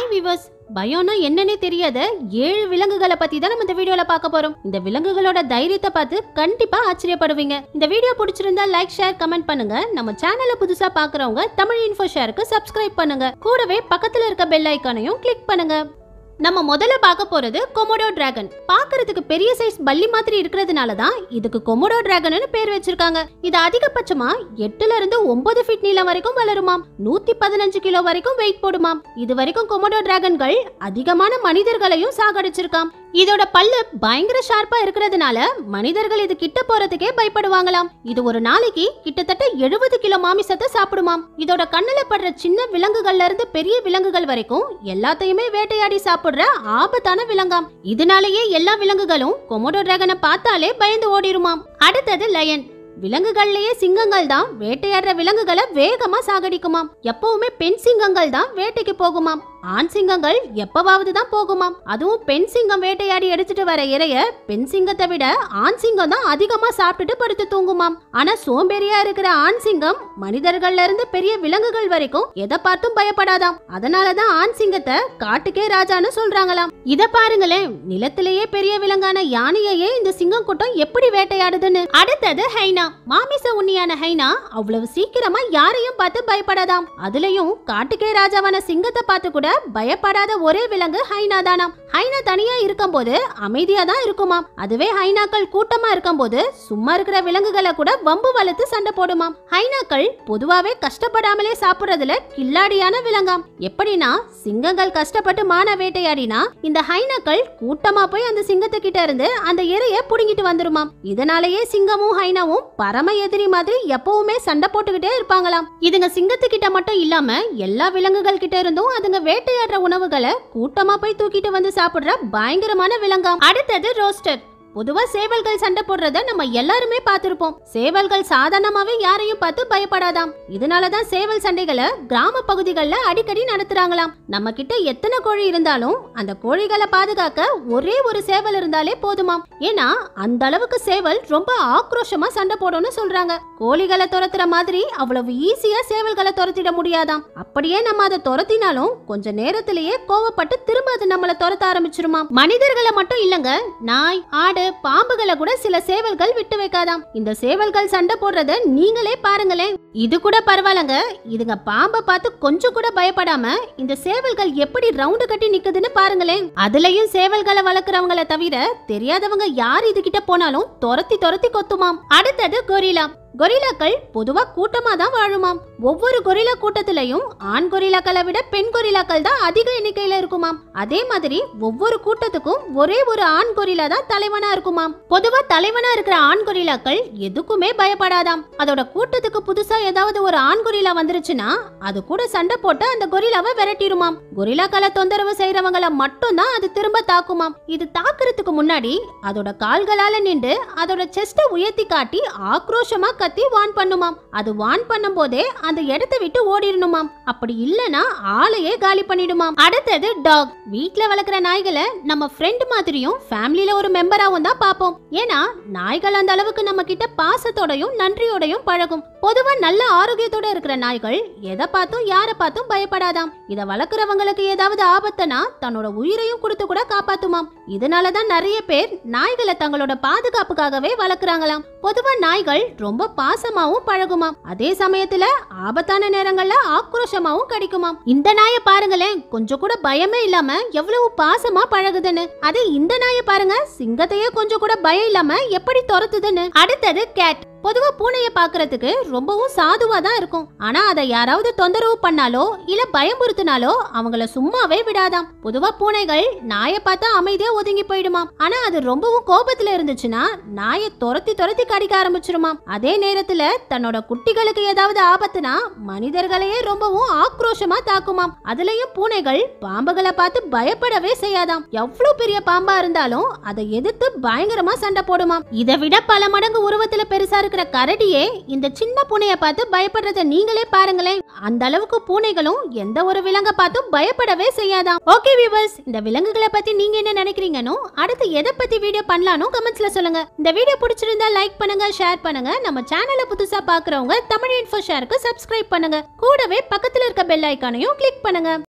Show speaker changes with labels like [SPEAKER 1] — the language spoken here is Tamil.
[SPEAKER 1] ஹாய் விவர்ஸ் பயம்னா என்னன்னே தெரியாத ஏழு விலங்குகளை பத்தி தான் நம்ம இந்த வீடியோல பார்க்க போறோம் இந்த விலங்குகளோட தைரியத்தை பார்த்து கண்டிப்பா ஆச்சரியப்படுவீங்க இந்த வீடியோ பிடிச்சிருந்தா லைக் ஷேர் கமெண்ட் பண்ணுங்க நம்ம சேனலை புதுசா பாக்குறவங்க தமிழ் இன்ஃபோ ஷேருக்கு சப்ஸ்கிரைப் பண்ணுங்க கூடவே பக்கத்துல இருக்க பெல் ஐக்கானையும் கிளிக் பண்ணுங்க நம்ம முதல்ல பார்க்க போறது கொமோடோ டிராகன் பார்க்கிறதுக்கு பெரிய சைஸ் பல்லி மாதிரி இருக்கிறதுனால தான் இதுக்கு கொமோடோ டிராகன்னு பேர் வச்சிருக்காங்க இது அதிகபட்சமா எட்டுல இருந்து ஒன்பது ஃபீட் நீளம் வரைக்கும் வளருமாம் நூத்தி பதினஞ்சு கிலோ வரைக்கும் வெயிட் போடுமாம் இது வரைக்கும் கொமோடோ டிராகன்கள் அதிகமான மனிதர்களையும் சாகடிச்சிருக்காம் இதோட பல்லு பயங்கர ஷார்ப்பா இருக்கிறதுனால மனிதர்கள் இது கிட்ட போறதுக்கே பயப்படுவாங்களாம் இது ஒரு நாளைக்கு கிட்டத்தட்ட எழுபது கிலோ மாமிசத்தை சாப்பிடுமாம் இதோட கண்ணுல படுற சின்ன விலங்குகள்ல இருந்து பெரிய விலங்குகள் வரைக்கும் எல்லாத்தையுமே வேட்டையாடி சாப்பிடுற ஆபத்தான விலங்காம் இதனாலேயே எல்லா விலங்குகளும் கொமோடோ டிராகனை பார்த்தாலே பயந்து ஓடிருமாம் அடுத்தது லயன் விலங்குகள்லயே சிங்கங்கள் தான் வேட்டையாடுற விலங்குகளை வேகமா சாகடிக்குமாம் எப்பவுமே பெண் சிங்கங்கள் தான் வேட்டைக்கு போகுமாம் ஆண் சிங்கங்கள் எப்பவாவது தான் போகுமாம் அதுவும் பெண் சிங்கம் வேட்டையாடி எடுத்துட்டு வர இறைய பெண் சிங்கத்தை விட ஆண் சிங்கம் தான் அதிகமா சாப்பிட்டுட்டு படுத்து தூங்குமாம் ஆனா சோம்பேறியா இருக்கிற ஆண் சிங்கம் மனிதர்கள்ல இருந்து பெரிய விலங்குகள் வரைக்கும் எதை பார்த்தும் பயப்படாதாம் அதனாலதான் ஆண் சிங்கத்தை காட்டுக்கே ராஜான்னு சொல்றாங்களாம் இத பாருங்களேன் நிலத்திலேயே பெரிய விலங்கான யானையையே இந்த சிங்கம் கூட்டம் எப்படி வேட்டையாடுதுன்னு அடுத்தது ஹைனா மாமிச உண்ணியான ஹைனா அவ்வளவு சீக்கிரமா யாரையும் பார்த்து பயப்படாதாம் அதுலயும் காட்டுக்கே ராஜாவான சிங்கத்தை பார்த்து கூட பயப்படாத ஒரே விலங்கு ஹைனா தானாம் ஹைனா தனியா இருக்கும்போது அமைதியா தான் இருக்குமாம் அதுவே ஹைனாக்கள் கூட்டமா இருக்கும்போது சும்மா இருக்கிற விலங்குகளை கூட வம்பு வளர்த்து சண்டை போடுமாம் ஹைனாக்கள் பொதுவாவே கஷ்டப்படாமலே சாப்பிடுறதுல கில்லாடியான விலங்காம் எப்படின்னா சிங்கங்கள் கஷ்டப்பட்டு மான வேட்டையாடினா இந்த ஹைனாக்கள் கூட்டமா போய் அந்த சிங்கத்து கிட்ட இருந்து அந்த இரைய புடுங்கிட்டு வந்துருமாம் இதனாலேயே சிங்கமும் ஹைனாவும் பரம எதிரி மாதிரி எப்பவுமே சண்டை போட்டுக்கிட்டே இருப்பாங்களாம் இதுங்க சிங்கத்துக்கிட்ட மட்டும் இல்லாம எல்லா விலங்குகள் கிட்ட இருந்தும் அதுங்க வேட்டையாடுற உணவுகளை கூட்டமா போய் தூக்கிட்டு வந்து சாப்பிடுற பயங்கரமான விலங்காம் அடுத்தது ரோஸ்டர் பொதுவா சேவல்கள் சண்டை போடுறத நம்ம எல்லாருமே பார்த்திருப்போம் சேவல்கள் சாதாரணமாவே யாரையும் பார்த்து பயப்படாதாம் இதனாலதான் சேவல் சண்டைகளை கிராம பகுதிகளில் அடிக்கடி நடத்துறாங்களாம் நம்ம கிட்ட எத்தனை கோழி இருந்தாலும் அந்த கோழிகளை பாதுகாக்க ஒரே ஒரு சேவல் இருந்தாலே போதுமாம் ஏன்னா அந்த அளவுக்கு சேவல் ரொம்ப ஆக்ரோஷமா சண்டை போடும்னு சொல்றாங்க கோழிகளை துரத்துற மாதிரி அவ்வளவு ஈஸியா சேவல்களை துரத்திட முடியாதாம் அப்படியே நம்ம அதை துரத்தினாலும் கொஞ்ச நேரத்திலேயே கோவப்பட்டு திரும்ப அது நம்மள துரத்த ஆரம்பிச்சிருமாம் மனிதர்களை மட்டும் இல்லங்க நாய் ஆடு பாம்புகளை கூட சில சேவல்கள் விட்டு வைக்காதாம் இந்த சேவல்கள் சண்டை போடுறத நீங்களே பாருங்களேன் இது கூட பரவாயில்லங்க இதுங்க பாம்பை பார்த்து கொஞ்சம் கூட பயப்படாம இந்த சேவல்கள் எப்படி ரவுண்டு கட்டி நிக்குதுன்னு பாருங்களேன் அதுலயும் சேவல்களை வளர்க்குறவங்கள தவிர தெரியாதவங்க யார் இது கிட்ட போனாலும் துரத்தி துரத்தி கொத்துமாம் அடுத்தது கொரிலா கொரிலாக்கள் பொதுவா கூட்டமா தான் வாழுமாம் ஒவ்வொரு கொரிலா கூட்டத்திலையும் ஆண் கொரிலாக்களை விட பெண் கொரிலாக்கள் தான் அதிக எண்ணிக்கையில இருக்குமாம் அதே மாதிரி ஒவ்வொரு கூட்டத்துக்கும் ஒரே ஒரு ஆண் கொரிலா தான் தலைவனா இருக்குமாம் பொதுவா தலைவனா இருக்கிற ஆண் கொரிலாக்கள் எதுக்குமே பயப்படாதாம் அதோட கூட்டத்துக்கு புதுசா ஏதாவது ஒரு ஆண் கொரிலா வந்துருச்சுன்னா அது கூட சண்டை போட்டு அந்த கொரிலாவை விரட்டிடுமாம் கொரிலாக்களை தொந்தரவு செய்யறவங்கள மட்டும் தான் அது திரும்ப தாக்குமாம் இது தாக்குறதுக்கு முன்னாடி அதோட கால்களால நின்று அதோட செஸ்ட உயர்த்தி காட்டி ஆக்ரோஷமா கத்தி வான் பண்ணுமாம் அது வான் பண்ணும் போதே அந்த இடத்தை விட்டு ஓடிடணுமாம் அப்படி இல்லனா ஆளையே காலி பண்ணிடுமாம் அடுத்தது டாக் வீட்ல வளர்க்குற நாய்களை நம்ம ஃப்ரெண்ட் மாதிரியும் ஃபேமிலில ஒரு மெம்பராவும் தான் பார்ப்போம் ஏன்னா நாய்கள் அந்த அளவுக்கு நம்ம கிட்ட பாசத்தோடையும் நன்றியோடையும் பழகும் பொதுவா நல்ல ஆரோக்கியத்தோட இருக்கிற நாய்கள் எதை பார்த்தும் யாரை பார்த்தும் பயப்படாதாம் இத வளர்க்குறவங்களுக்கு ஏதாவது ஆபத்துனா தன்னோட உயிரையும் கொடுத்து கூட காப்பாத்துமாம் இதனாலதான் நிறைய பேர் நாய்களை தங்களோட பாதுகாப்புக்காகவே வளர்க்குறாங்களாம் பொதுவா நாய்கள் ரொம்ப பாசமாவும் பழகுமாம் அதே சமயத்துல ஆபத்தான நேரங்கள்ல ஆக்ரோஷமாவும் கடிக்குமாம் இந்த நாயை பாருங்களேன் கொஞ்சம் கூட பயமே இல்லாம எவ்வளவு பாசமா பழகுதுன்னு அதே இந்த நாயை பாருங்க சிங்கத்தையே கொஞ்சம் கூட பயம் இல்லாம எப்படி துரத்துதுன்னு அடுத்தது கேட் பொதுவா பூனைய பாக்குறதுக்கு ரொம்பவும் சாதுவா தான் இருக்கும் ஆனா அதை யாராவது தொந்தரவு பண்ணாலோ இல்ல பயமுறுத்தினாலோ அவங்கள சும்மாவே விடாதாம் பொதுவா பூனைகள் நாயை பார்த்தா அமைதியா ஒதுங்கி போயிடுமாம் ஆனா அது ரொம்பவும் கோபத்துல இருந்துச்சுன்னா நாயை துரத்தி துரத்தி கடிக்க ஆரம்பிச்சிருமாம் அதே நேரத்துல தன்னோட குட்டிகளுக்கு ஏதாவது ஆபத்துனா மனிதர்களையே ரொம்பவும் ஆக்ரோஷமா தாக்குமாம் அதுலயும் பூனைகள் பாம்புகளை பார்த்து பயப்படவே செய்யாதாம் எவ்வளவு பெரிய பாம்பா இருந்தாலும் அதை எதிர்த்து பயங்கரமா சண்டை போடுமாம் இதை விட பல மடங்கு உருவத்துல பெருசா இருக்கிற கரடியே இந்த சின்ன பூனைய பார்த்து பயப்படுறத நீங்களே பாருங்களேன் அந்த அளவுக்கு பூனைகளும் எந்த ஒரு விலங்க பார்த்தும் பயப்படவே செய்யாதாம் ஓகே வியூவர்ஸ் இந்த விலங்குகளை பத்தி நீங்க என்ன நினைக்கிறீங்கன்னு அடுத்து எதை பத்தி வீடியோ பண்ணலாம்னு கமெண்ட்ஸ்ல சொல்லுங்க இந்த வீடியோ பிடிச்சிருந்தா லைக் பண்ணுங்க ஷேர் பண்ணுங்க நம்ம சேனலை புதுசா பாக்குறவங்க தமிழ் இன்ஃபோ ஷேருக்கு சப்ஸ்கிரைப் பண்ணுங்க கூடவே பக்கத்துல இருக்க பெல் ஐக்கானையும் கிளிக் பண்ணுங்க